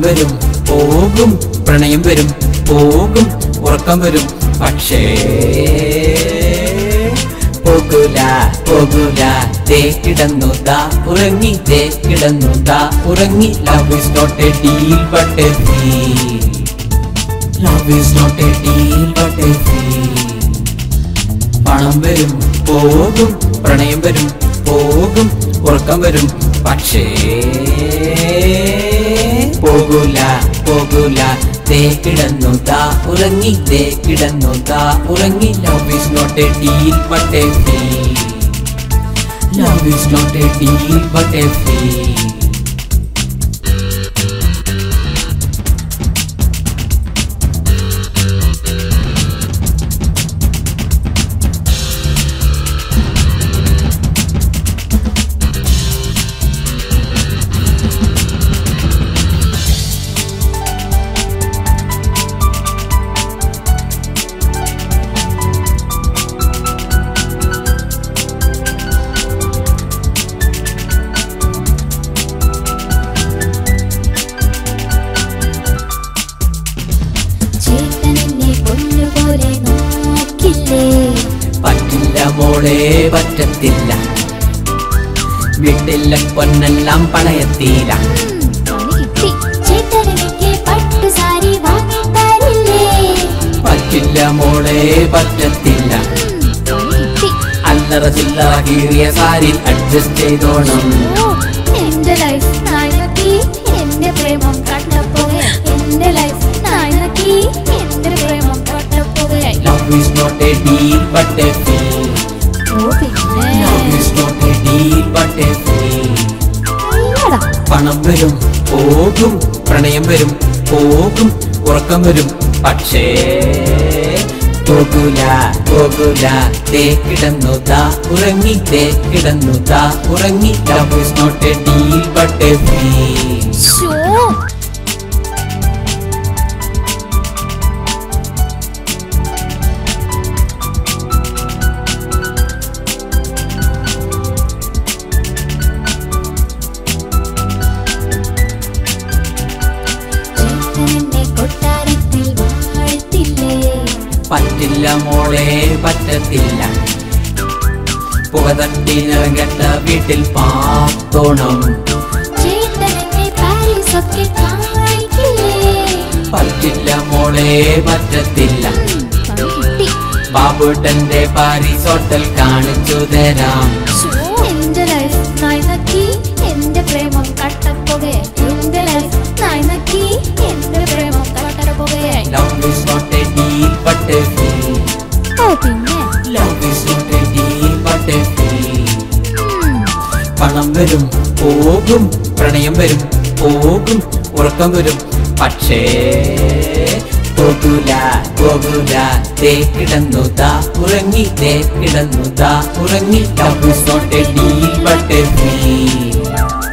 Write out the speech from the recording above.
വരും പോകും പ്രണയം വരും പോകും ഉറക്കം വരും പക്ഷേ പോകൂല പോകൂല ദേ കിടന്നു ദാ ഉറങ്ങി ദേ കിടന്നു ദാ ഉറങ്ങി love is not a deal but a feel love is not a deal but a feel പണം വരും പോകും പ്രണയം വരും പോകും ഉറക്കം വരും പക്ഷേ പോകൂല പോകൂല ദേ കിടന്നു ദാ ഉറങ്ങി ദേ കിടന്നു ദാ ഉറങ്ങി love is not a deal but a feel love is not a deal but a feel ചേട്ടൻ എന്നെ പൊന്നുപോലെ നോക്കില്ലേ പറ്റില്ല മോളെ പറ്റത്തില്ല വീട്ടിലെ പൊന്നെല്ലാം പണയത്തില്ല ഉം, പണി കിട്ടി ചേട്ടൻ എനിക്ക് പട്ടു സാരി വാങ്ങി തരില്ലേ പറ്റില്ല മോളെ പറ്റത്തില്ല ഉം, പണി കിട്ടി അല്ലറ ചില്ലറ കീറിയ സാരി അഡ്ജസ്റ്റ് ചെയ്തോണം ഓ, എന്റെ ലൈഫ് നായകി എന്റെ പ്രേമം കട്ടപ്പോകയായി എന്റെ ലൈഫ് നായകി എന്റെ പ്രേമം കട്ടപ്പോകയായി love is not a deal but a feel ഓ പിന്നെ love is not a deal but a feel അല്ലടാ പണം വരും പോകും പ്രണയം വരും പോകും ഉറക്കം വരും പക്ഷേ പോകൂല പോകൂല ദേ കിടന്നു ദാ ഉറങ്ങി ദേ കിടന്നു ദാ ഉറങ്ങി love is not a deal but a feel ശോ ചേട്ടൻ എന്നെ കൊട്ടാരത്തിൽ വാഴ്ത്തില്ലേ പറ്റില്ല മോളെ പറ്റത്തില്ല പുക തട്ടിനിറങ്ങട്ട വീട്ടിൽ പാത്തോണം ചേട്ടൻ എന്നെ പാരീസ് ഒക്കെ കാണിക്കില്ലേ പറ്റില്ല മോളെ പറ്റത്തില്ല ഉം, പണി കിട്ടി ബാബുട്ടന്റെ പാരീസ് ഹോട്ടൽ കാണിച്ചു തരാം ശോ, എന്റെ ലൈഫ് നായകി എന്റെ പ്രേമം കട്ടപ്പുകയായി എന്റെ ലൈഫ് നായകി എന്റെ പ്രേമം കട്ടപ്പുകയായി love is not a deal but a feel ഓ പിന്നെ love is not a deal but a feel ഉം, പണം വരും പോകും പ്രണയം വരും പോകും ഉറക്കം വരും പക്ഷേ പോകൂല പോകൂല ദേ കിടന്നു ദാ ഉറങ്ങി ദേ കിടന്നു ദാ ഉറങ്ങി love is not a deal but a feel